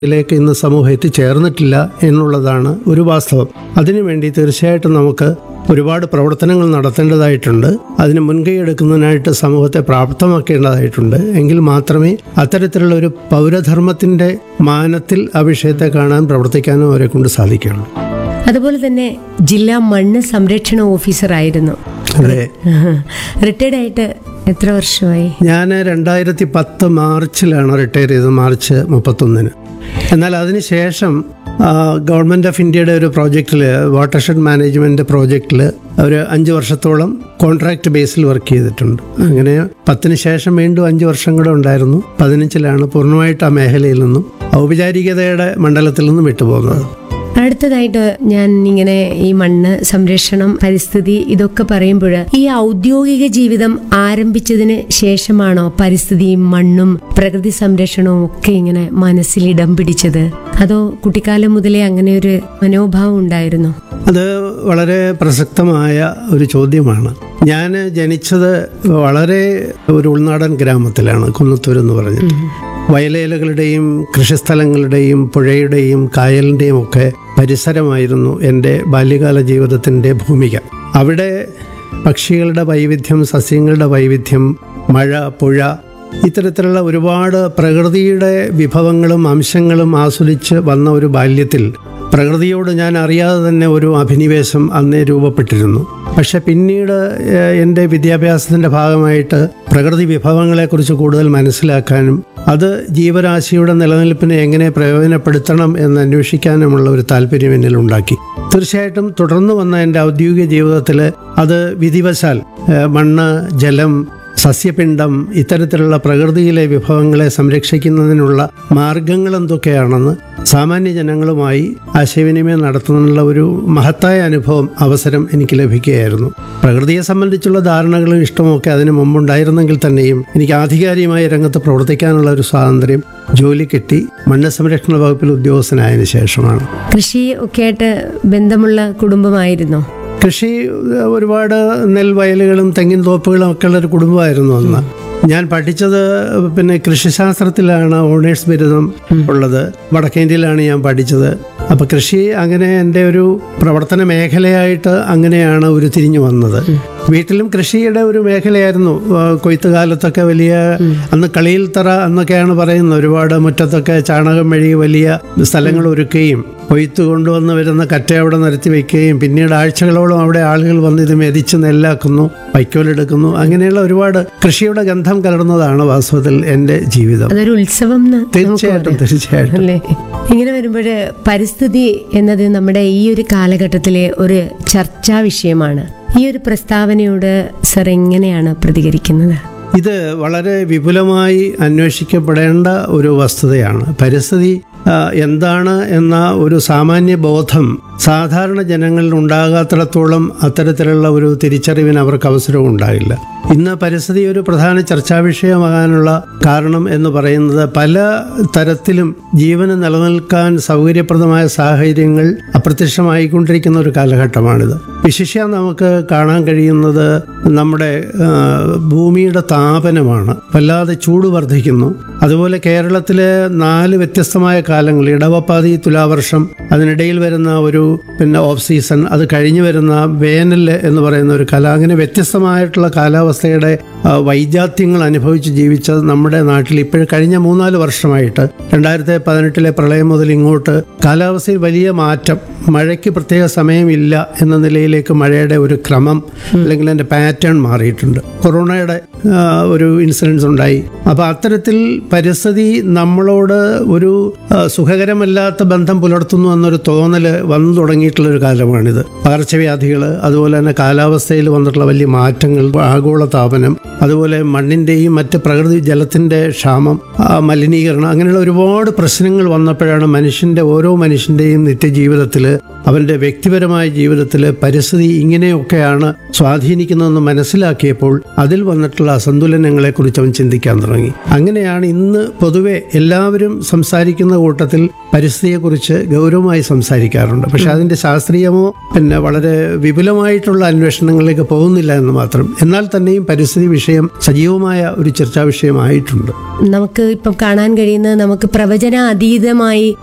ിലേക്ക് ഇന്ന് സമൂഹം എത്തിച്ചേർന്നിട്ടില്ല എന്നുള്ളതാണ് ഒരു വാസ്തവം അതിനുവേണ്ടി തീർച്ചയായിട്ടും നമുക്ക് ഒരുപാട് പ്രവർത്തനങ്ങൾ നടത്തേണ്ടതായിട്ടുണ്ട് അതിന് മുൻകൈ എടുക്കുന്നതിനായിട്ട് സമൂഹത്തെ പ്രാപ്തമാക്കേണ്ടതായിട്ടുണ്ട് എങ്കിൽ മാത്രമേ അത്തരത്തിലുള്ള ഒരു പൗരധർമ്മത്തിന്റെ മാനത്തിൽ ആ വിഷയത്തെ കാണാൻ പ്രവർത്തിക്കാനും അവരെ കൊണ്ട് സാധിക്കുകയുള്ളൂ അതുപോലെ തന്നെ ജില്ലാ മണ്ണ് സംരക്ഷണ ഓഫീസറായിരുന്നു അതെ റിട്ടയർഡ് ആയിട്ട് എത്ര വർഷമായി ഞാൻ രണ്ടായിരത്തി പത്ത് മാർച്ചിലാണ് റിട്ടയർ ചെയ്തത് മാർച്ച് മുപ്പത്തൊന്നിന് എന്നാൽ അതിനുശേഷം ആ, ഗവൺമെൻറ് ഓഫ് ഇന്ത്യയുടെ ഒരു പ്രോജക്റ്റിൽ വാട്ടർഷെഡ് മാനേജ്മെൻറ്റ് പ്രോജക്റ്റിൽ ഒരു അഞ്ച് വർഷത്തോളം കോൺട്രാക്ട് ബേസിൽ വർക്ക് ചെയ്തിട്ടുണ്ട് അങ്ങനെ പത്തിന് ശേഷം വീണ്ടും അഞ്ച് വർഷം കൂടെ ഉണ്ടായിരുന്നു പതിനഞ്ചിലാണ് പൂർണ്ണമായിട്ട് ആ മേഖലയിൽ നിന്നും ഔപചാരികതയുടെ മണ്ഡലത്തിൽ നിന്നും വിട്ടുപോകുന്നത് അടുത്തതായിട്ട് ഞാൻ ഇങ്ങനെ ഈ മണ്ണ് സംരക്ഷണം പരിസ്ഥിതി ഇതൊക്കെ പറയുമ്പോൾ ഈ ഔദ്യോഗിക ജീവിതം ആരംഭിച്ചതിന് ശേഷമാണോ പരിസ്ഥിതിയും മണ്ണും പ്രകൃതി സംരക്ഷണവും ഒക്കെ ഇങ്ങനെ മനസ്സിൽ ഇടം പിടിച്ചത് അതോ കുട്ടിക്കാലം മുതലേ അങ്ങനെ ഒരു മനോഭാവം ഉണ്ടായിരുന്നോ അത് വളരെ പ്രസക്തമായ ഒരു ചോദ്യമാണ് ഞാൻ ജനിച്ചത് വളരെ ഒരു ഉൾനാടൻ ഗ്രാമത്തിലാണ് കുന്നത്തൂർ എന്ന് പറഞ്ഞിട്ട് വയലേലകളുടെയും കൃഷിസ്ഥലങ്ങളുടെയും പുഴയുടെയും കായലിൻ്റെയും ഒക്കെ പരിസരമായിരുന്നു എൻ്റെ ബാല്യകാല ജീവിതത്തിൻ്റെ ഭൂമിക അവിടെ പക്ഷികളുടെ വൈവിധ്യം സസ്യങ്ങളുടെ വൈവിധ്യം മഴ പുഴ ഇത്തരത്തിലുള്ള ഒരുപാട് പ്രകൃതിയുടെ വിഭവങ്ങളും അംശങ്ങളും ആസ്വദിച്ച് വന്ന ഒരു ബാല്യത്തിൽ പ്രകൃതിയോട് ഞാൻ അറിയാതെ തന്നെ ഒരു അഭിനിവേശം അന്നേ രൂപപ്പെട്ടിരുന്നു പക്ഷെ പിന്നീട് ഏഹ്, എൻ്റെ വിദ്യാഭ്യാസത്തിൻ്റെ ഭാഗമായിട്ട് പ്രകൃതി വിഭവങ്ങളെക്കുറിച്ച് കൂടുതൽ മനസ്സിലാക്കാനും അത് ജീവരാശിയുടെ നിലനിൽപ്പിനെ എങ്ങനെ പ്രയോജനപ്പെടുത്തണം എന്ന് അന്വേഷിക്കാനുമുള്ള ഒരു താല്പര്യം എന്നിൽ ഉണ്ടാക്കി തീർച്ചയായിട്ടും തുടർന്ന് വന്ന എൻ്റെ ഔദ്യോഗിക ജീവിതത്തിൽ അത് വിധിവശാൽ ഏഹ്, മണ്ണ് ജലം സസ്യപിണ്ഡം ഇത്തരത്തിലുള്ള പ്രകൃതിയിലെ വിഭവങ്ങളെ സംരക്ഷിക്കുന്നതിനുള്ള മാർഗങ്ങൾ എന്തൊക്കെയാണെന്ന് സാമാന്യ ജനങ്ങളുമായി ആശയവിനിമയം നടത്തുന്നതിനുള്ള ഒരു മഹത്തായ അനുഭവം അവസരം എനിക്ക് ലഭിക്കുകയായിരുന്നു പ്രകൃതിയെ സംബന്ധിച്ചുള്ള ധാരണകളും ഇഷ്ടമൊക്കെ അതിനു മുമ്പുണ്ടായിരുന്നെങ്കിൽ തന്നെയും എനിക്ക് ആധികാരികമായ രംഗത്ത് പ്രവർത്തിക്കാനുള്ള ഒരു സ്വാതന്ത്ര്യം ജോലി കിട്ടി മണ്ണ് സംരക്ഷണ വകുപ്പിൽ ഉദ്യോഗസ്ഥനായതിനു ശേഷമാണ് കൃഷി ഒക്കെ ആയിട്ട് ബന്ധമുള്ള കുടുംബമായിരുന്നോ കൃഷി ഏഹ്, ഒരുപാട് നെൽവയലുകളും തെങ്ങിൻ തോപ്പുകളും ഒക്കെ ഉള്ള ഒരു കുടുംബമായിരുന്നു അന്ന് ഞാൻ പഠിച്ചത് പിന്നെ കൃഷിശാസ്ത്രത്തിലാണ് ഓണേഴ്സ് ബിരുദം ഉള്ളത് വടക്കേന്ത്യയിലാണ് ഞാൻ പഠിച്ചത് അപ്പോൾ കൃഷി അങ്ങനെ എൻ്റെ ഒരു പ്രവർത്തന മേഖലയായിട്ട് അങ്ങനെയാണ് ഉരുത്തിരിഞ്ഞു വന്നത് വീട്ടിലും കൃഷിയുടെ ഒരു മേഖലയായിരുന്നു ആ, കൊയ്ത്ത് കാലത്തൊക്കെ വലിയ അന്ന് കളിയിൽ തറ എന്നൊക്കെയാണ് പറയുന്നത് ഒരുപാട് മുറ്റത്തൊക്കെ ചാണകം മെഴുകി വലിയ സ്ഥലങ്ങൾ ഒരുക്കുകയും കൊയ്ത്ത് കൊണ്ടുവന്ന് വരുന്ന കറ്റ അവിടെ നിരത്തി വെക്കുകയും പിന്നീട് ആഴ്ചകളോളം അവിടെ ആളുകൾ വന്ന് ഇത് മെതിച്ച് നെല്ലാക്കുന്നു വൈക്കോലെടുക്കുന്നു അങ്ങനെയുള്ള ഒരുപാട് കൃഷിയുടെ ഗന്ധം കലർന്നതാണ് വാസ്തവത്തിൽ എൻ്റെ ജീവിതം അതൊരു ഉത്സവം എന്ന് നമുക്ക് തീർച്ചയായിട്ടും പറയാം. തീർച്ചയായിട്ടും അല്ലേ ഇങ്ങനെ വരുമ്പോൾ പരിസ്ഥിതി എന്നത് നമ്മുടെ ഈ ഒരു കാലഘട്ടത്തിലെ ഒരു ചർച്ചാ വിഷയമാണ് ഈ ഒരു പ്രസ്താവനയോട് സർ എങ്ങനെയാണ് പ്രതികരിക്കുന്നത് ഇത് വളരെ വിപുലമായി അന്വേഷിക്കപ്പെടേണ്ട ഒരു വസ്തുതയാണ് പരിസ്ഥിതി ആ, എന്താണ് എന്ന ഒരു സാമാന്യ ബോധം സാധാരണ ജനങ്ങളിൽ ഉണ്ടാകാത്തിടത്തോളം അത്തരത്തിലുള്ള ഒരു തിരിച്ചറിവിന് അവർക്ക് അവസരവും ഉണ്ടാകില്ല ഇന്ന് പരിസ്ഥിതി ഒരു പ്രധാന ചർച്ചാ വിഷയമാകാനുള്ള കാരണം എന്ന് പറയുന്നത് പല തരത്തിലും ജീവന് നിലനിൽക്കാൻ സൗകര്യപ്രദമായ സാഹചര്യങ്ങൾ അപ്രത്യക്ഷമായിക്കൊണ്ടിരിക്കുന്ന ഒരു കാലഘട്ടമാണിത് വിശിഷ്യ നമുക്ക് കാണാൻ കഴിയുന്നത് നമ്മുടെ ആ, ഭൂമിയുടെ താപനമാണ് വല്ലാതെ ചൂട് വർദ്ധിക്കുന്നു അതുപോലെ കേരളത്തിലെ നാല് വ്യത്യസ്തമായ കാലങ്ങൾ ഇടവപ്പാതി തുലാവർഷം അതിനിടയിൽ വരുന്ന ഒരു പിന്നെ ഓഫ് സീസൺ അത് കഴിഞ്ഞു വരുന്ന വേനൽ എന്ന് പറയുന്ന ഒരു കല അങ്ങനെ വ്യത്യസ്തമായിട്ടുള്ള കാലാവസ്ഥയുടെ ആ, വൈജാത്യങ്ങൾ അനുഭവിച്ച് ജീവിച്ച നമ്മുടെ നാട്ടിൽ ഇപ്പോഴും കഴിഞ്ഞ മൂന്നാല് വർഷമായിട്ട് രണ്ടായിരത്തി പതിനെട്ടിലെ പ്രളയം മുതൽ ഇങ്ങോട്ട് കാലാവസ്ഥയിൽ വലിയ മാറ്റം മഴയ്ക്ക് പ്രത്യേക സമയമില്ല എന്ന നിലയിലേക്ക് മഴയുടെ ഒരു ക്രമം അല്ലെങ്കിൽ അതിൻ്റെ പാറ്റേൺ മാറിയിട്ടുണ്ട് കൊറോണയുടെ ആ, ഒരു ഇൻസിഡൻസ് ഉണ്ടായി അപ്പോൾ അത്തരത്തിൽ പരിസ്ഥിതി നമ്മളോട് ഒരു ആ, സുഖകരമല്ലാത്ത ബന്ധം പുലർത്തുന്നു എന്നൊരു തോന്നൽ വന്നു തുടങ്ങിയിട്ടുള്ള ഒരു കാലമാണിത് പകർച്ചവ്യാധികൾ അതുപോലെ തന്നെ കാലാവസ്ഥയിൽ വന്നിട്ടുള്ള വലിയ മാറ്റങ്ങൾ ആഗോള താപനം അതുപോലെ മണ്ണിൻ്റെയും മറ്റ് പ്രകൃതി ജലത്തിൻ്റെ ക്ഷാമം ആ, മലിനീകരണം അങ്ങനെയുള്ള ഒരുപാട് പ്രശ്നങ്ങൾ വന്നപ്പോഴാണ് മനുഷ്യൻ്റെ ഓരോ മനുഷ്യൻ്റെയും നിത്യജീവിതത്തിൽ അവൻ്റെ വ്യക്തിപരമായ ജീവിതത്തിൽ പരിസ്ഥിതി ഇങ്ങനെയൊക്കെയാണ് സ്വാധീനിക്കുന്നതെന്ന് മനസ്സിലാക്കിയപ്പോൾ അതിൽ വന്നിട്ടുള്ള അസന്തുലനങ്ങളെക്കുറിച്ച് അവൻ ചിന്തിക്കാൻ തുടങ്ങി അങ്ങനെയാണ് ഇന്ന് പൊതുവെ എല്ലാവരും സംസാരിക്കുന്ന കൂട്ടത്തിൽ പരിസ്ഥിതിയെക്കുറിച്ച് ഗൗരവമായി സംസാരിക്കാറുണ്ട് പക്ഷെ അതിൻ്റെ ശാസ്ത്രീയമോ പിന്നെ വളരെ വിപുലമായിട്ടുള്ള അന്വേഷണങ്ങളിലേക്ക് പോകുന്നില്ല എന്ന് മാത്രം എന്നാൽ തന്നെയും പരിസ്ഥിതി വിഷയം സജീവമായ ഒരു ചർച്ചാ വിഷയമായിട്ടുണ്ട് നമുക്ക് ഇപ്പം കാണാൻ കഴിയുന്നത് നമുക്ക് പ്രവചന അതീതമായി